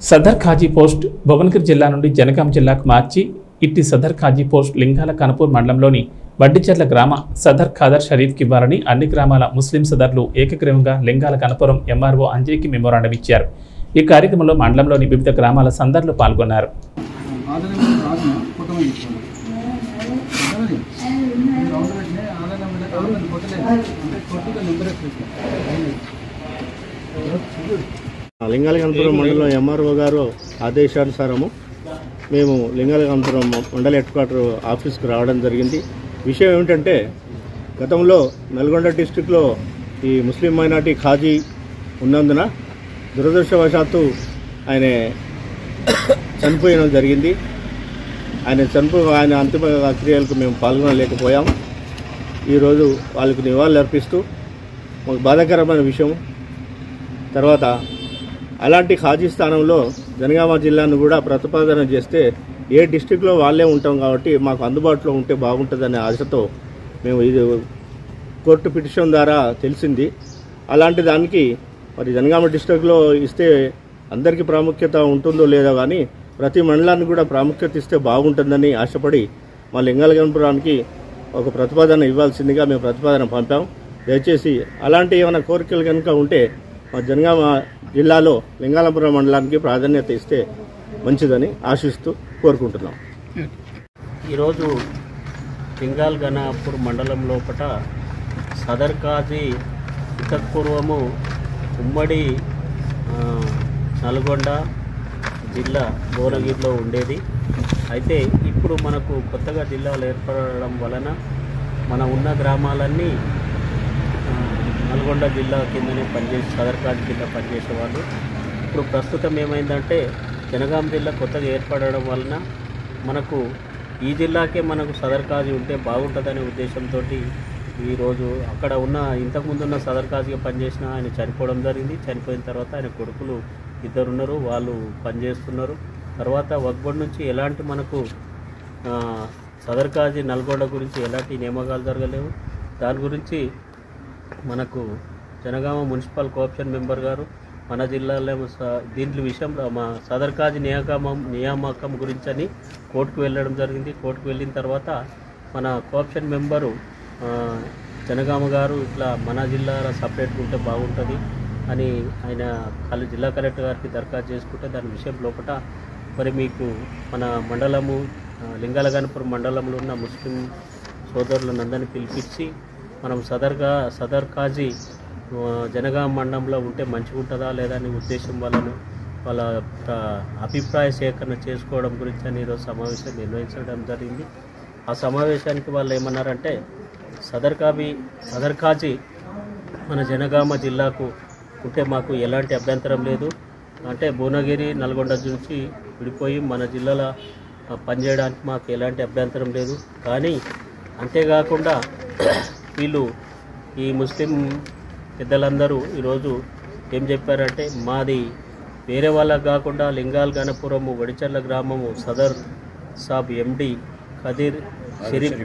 సదర్ ఖాజీ పోస్ట్ భువనగిరి జిల్లా నుండి జనగాం జిల్లాకు మార్చి ఇట్టి సదర్ ఖాజీ పోస్ట్ లింగాల కనపూర్ మండలంలోని వడ్డిచెర్ల గ్రామ సదర్ ఖాదర్ షరీఫ్కి ఇవ్వాలని అన్ని గ్రామాల ముస్లిం సదర్లు ఏకగ్రీవంగా లింగాల కనపురం ఎంఆర్ఓ అంజయ్కి మెమోరాండం ఇచ్చారు ఈ కార్యక్రమంలో మండలంలోని వివిధ గ్రామాల సందర్లు పాల్గొన్నారు ఆధారం రాసిన కుటుంబం ఇచ్చాను అర్థమైంది? ఈ రౌండ్ పెట్టినాయి, ఆధారం మీద ఆధారం కొట్టలేదు. అంటే కొట్టుగా నెంబర్ లింగాలగంపురం మండలం ఎంఆర్ఓ గారు ఆదేశానుసారము మేము లింగాలగంపురం మండల హెడ్ క్వార్టర్ ఆఫీస్కి రావడం జరిగింది విషయం ఏమిటంటే గతంలో నల్గొండ డిస్టిక్లో ఈ ముస్లిం మైనార్టీ ఖాజీ ఉన్నందున దురదృష్టవశాత్తు ఆయన చనిపోయడం జరిగింది ఆయన చనిపో ఆయన అంతిమ క్రియలకు మేము పాల్గొనలేకపోయాం ఈరోజు వాళ్ళకు నివాళులు అర్పిస్తూ మాకు బాధాకరమైన విషయం తర్వాత అలాంటి ఖాజీ స్థానంలో జనగామ జిల్లాను కూడా ప్రతిపాదన చేస్తే ఏ డిస్టిక్లో వాళ్ళే ఉంటాం కాబట్టి మాకు అందుబాటులో ఉంటే బాగుంటుందనే ఆశతో మేము ఇది కోర్టు పిటిషన్ ద్వారా తెలిసింది అలాంటి దానికి మరి జనగామ డిస్టిక్లో ఇస్తే అందరికీ ప్రాముఖ్యత ఉంటుందో లేదో కానీ ప్రతి మండలానికి కూడా ప్రాముఖ్యత ఇస్తే బాగుంటుందని ఆశపడి మా లింగాలగనపురానికి ఒక ప్రతిపాదన ఇవ్వాల్సిందిగా మేము ప్రతిపాదన పంపాం దయచేసి అలాంటి ఏమైనా కోరికలు కనుక ఉంటే మా జనగామ జిల్లాలో లింగాలపురం మండలానికి ప్రాధాన్యత ఇస్తే మంచిదని ఆశిస్తూ కోరుకుంటున్నాం ఈరోజు పింగాల్ గనాపూర్ మండలం లోపల సదర్ కాజీ ఇతక్ పూర్వము ఉమ్మడి ఆ, నల్గొండ జిల్లా భువనగిరిలో ఉండేది అయితే ఇప్పుడు మనకు కొత్తగా జిల్లాలు ఏర్పడడం వలన మన ఉన్న గ్రామాలన్నీ ఆ, నల్గొండ జిల్లా కిందనే పనిచేసి సదర్ కాజీ కింద పనిచేసేవాళ్ళు ఇప్పుడు ప్రస్తుతం ఏమైందంటే జనగాం జిల్లా కొత్తగా ఏర్పడడం వలన మనకు ఈ జిల్లాకే మనకు సదర్ కాజీ ఉంటే బాగుంటుందనే ఉద్దేశంతో ఈరోజు అక్కడ ఉన్న ఇంతకుముందు ఉన్న సదర్ కాజీగా పనిచేసిన ఆయన చనిపోవడం జరిగింది చనిపోయిన తర్వాత ఆయన కొడుకులు ఇద్దరు ఉన్నారు వాళ్ళు పనిచేస్తున్నారు తర్వాత వక్బోర్డ్ నుంచి ఎలాంటి మనకు ఆ, సదర్ కాజీ నల్గొండ గురించి ఎలాంటి నియామకాలు జరగలేవు దాని గురించి మనకు జనగామ మున్సిపల్ కోఆప్షన్ మెంబర్ గారు మన జిల్లాలో ఏమో స- దీంట్లో విషయంలో మా సదర్ కాజీ నియామకం నియామకం గురించి అని కోర్టుకు వెళ్ళడం జరిగింది కోర్టుకు వెళ్ళిన తర్వాత మన కోఆప్షన్ మెంబరు ఆ, జనగామ గారు ఇట్లా మన జిల్లాలో సపరేట్గా ఉంటే బాగుంటుంది అని ఆయన కల- జిల్లా కలెక్టర్ గారికి దరఖాస్తు చేసుకుంటే దాని విషయం లోపల మరి మీకు మన మండలము ఆ, లింగాలగనపురం మండలంలో ఉన్న ముస్లిం సోదరులను అందరినీ పిలిపించి మనం సదర్గా సదర్ కాజీ ఆ, జనగాం మండలంలో ఉంటే మంచిగా ఉంటుందా లేదా అనే ఉద్దేశం వలన వాళ్ళ ఆ, అభిప్రాయ సేకరణ చేసుకోవడం గురించి అని ఈరోజు సమావేశం నిర్వహించడం జరిగింది ఆ సమావేశానికి వాళ్ళు ఏమన్నారంటే సదర్ కాబీ సదర్ కాజీ మన జనగామ జిల్లాకు ఉంటే మాకు ఎలాంటి అభ్యంతరం లేదు అంటే భువనగిరి నల్గొండ నుంచి విడిపోయి మన జిల్లాలో ఆ, పనిచేయడానికి మాకు ఎలాంటి అభ్యంతరం లేదు కానీ అంతేకాకుండా వీళ్ళు ఈ ముస్లిం పెద్దలందరూ ఈరోజు ఏం చెప్పారంటే మాది వేరే వాళ్ళకు కాకుండా లింగాల్ గణపురము వడిచర్ల గ్రామము సదర్ సాబ్ ఎండి ఖదీర్ షరీఫ్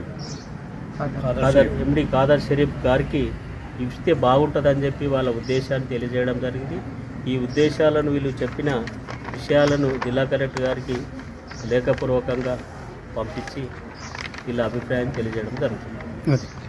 ఖాదర్ ఎండి ఖాదర్ షరీఫ్ గారికి ఇస్తే బాగుంటుందని చెప్పి వాళ్ళ ఉద్దేశాన్ని తెలియజేయడం జరిగింది ఈ ఉద్దేశాలను వీళ్ళు చెప్పిన విషయాలను జిల్లా కలెక్టర్ గారికి లేఖపూర్వకంగా పంపించి వీళ్ళ అభిప్రాయం తెలియజేయడం జరుగుతుంది